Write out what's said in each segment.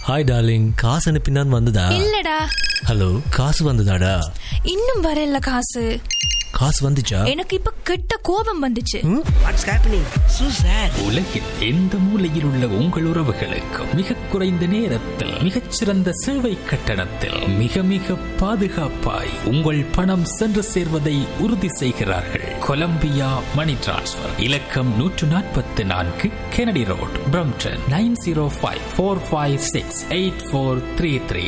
hi darling காசு அனுப்பினான் வந்ததா இல்லடா ஹலோ காசு வந்ததாடா இன்னும் வரல காசு காசு வந்துச்சா எனக்கு இப்ப கெட்ட கோபம் வந்துச்சு வாட்ஸ் ஹேப்பனிங் சூ சார் உலகில் எந்த மூலையில் உள்ள உங்கள் உறவுகளுக்கும் மிக குறைந்த நேரத்தில் மிகச்சிறந்த சேவை கட்டணத்தில் மிக மிக பாதுகாப்பாய் உங்கள் பணம் சென்று சேர்வதை உறுதி செய்கிறார்கள் கொலம்பியா மணி டிரான்ஸ்ஃபர் இலக்கம் நூற்று நாற்பத்தி நான்கு Kennedy road Brampton nine zero five four five six eight four three three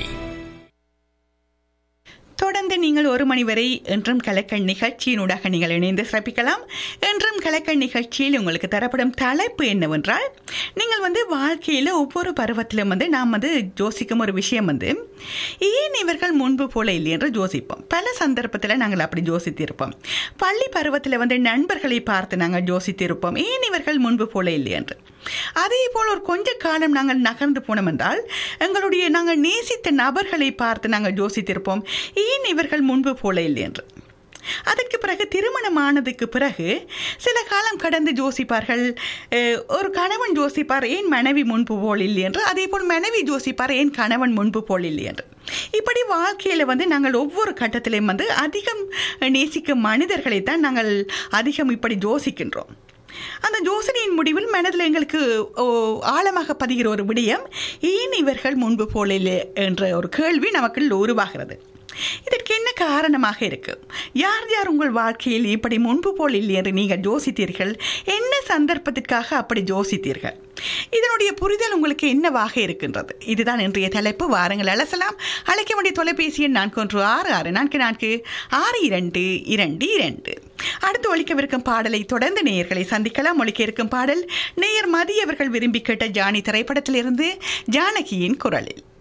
தொடர்ந்து நீங்கள் ஒரு மணி வரை என்றும் கலக்கண் நிகழ்ச்சியினூடாக நீங்கள் இணைந்து சிறப்பிக்கலாம் என்றும் கலக்கண் நிகழ்ச்சியில் உங்களுக்கு தரப்படும் தலைப்பு என்னவென்றால் நீங்கள் வந்து வாழ்க்கையில் ஒவ்வொரு பருவத்திலும் வந்து நாம் வந்து யோசிக்கும் ஒரு விஷயம் வந்து ஏன் இவர்கள் முன்பு போல இல்லை என்று யோசிப்போம் பல சந்தர்ப்பத்தில் நாங்கள் அப்படி யோசித்திருப்போம் பள்ளி பருவத்தில் வந்து நண்பர்களை பார்த்து நாங்கள் யோசித்திருப்போம் ஏன் இவர்கள் முன்பு போல இல்லை என்று அதே போல் ஒரு கொஞ்ச காலம் நாங்கள் நகர்ந்து போனோம் என்றால் எங்களுடைய நாங்கள் நேசித்த நபர்களை பார்த்து நாங்கள் யோசித்திருப்போம் ஏன் இவர்கள் முன்பு போல இல்லை என்று அதற்கு பிறகு திருமணமானதுக்கு பிறகு சில காலம் கடந்து ஜோசிப்பார்கள் அஹ், ஒரு கணவன் ஜோசிப்பார் ஏன் மனைவி முன்பு போல் இல்லை என்று அதே போல் மனைவி ஜோசிப்பார் ஏன் கணவன் முன்பு போல் இல்லை என்று இப்படி வாழ்க்கையில் வந்து நாங்கள் ஒவ்வொரு கட்டத்திலையும் வந்து அதிகம் நேசிக்கும் மனிதர்களை தான் நாங்கள் அதிகம் இப்படி யோசிக்கின்றோம் அந்த யோசனையின் முடிவில் மனதில் எங்களுக்கு ஓ, ஆழமாக பதிகிற ஒரு விடயம் ஏன் இவர்கள் முன்பு போல இல்லை என்ற ஒரு கேள்வி நமக்குள் உருவாகிறது இதற்கு என்ன காரணமாக இருக்கு யார் யார் உங்கள் வாழ்க்கையில் இப்படி முன்பு போல் இல்லை என்று நீங்கள் யோசித்தீர்கள் என்ன சந்தர்ப்பத்திற்காக அப்படி யோசித்தீர்கள் இதனுடைய புரிதல் உங்களுக்கு என்னவாக இருக்கின்றது இதுதான் இன்றைய தலைப்பு வாரங்கள் அலசலாம் அழைக்க வேண்டிய தொலைபேசி எண் நான்கு ஒன்று ஆறு ஆறு நான்கு நான்கு ஆறு இரண்டு இரண்டு இரண்டு அடுத்து ஒழிக்கவிருக்கும் பாடலை தொடர்ந்து நேயர்களை சந்திக்கலாம் ஒழிக்க இருக்கும் பாடல் நேயர் மதி அவர்கள் விரும்பி கேட்ட ஜானி திரைப்படத்திலிருந்து ஜானகியின் குரலில்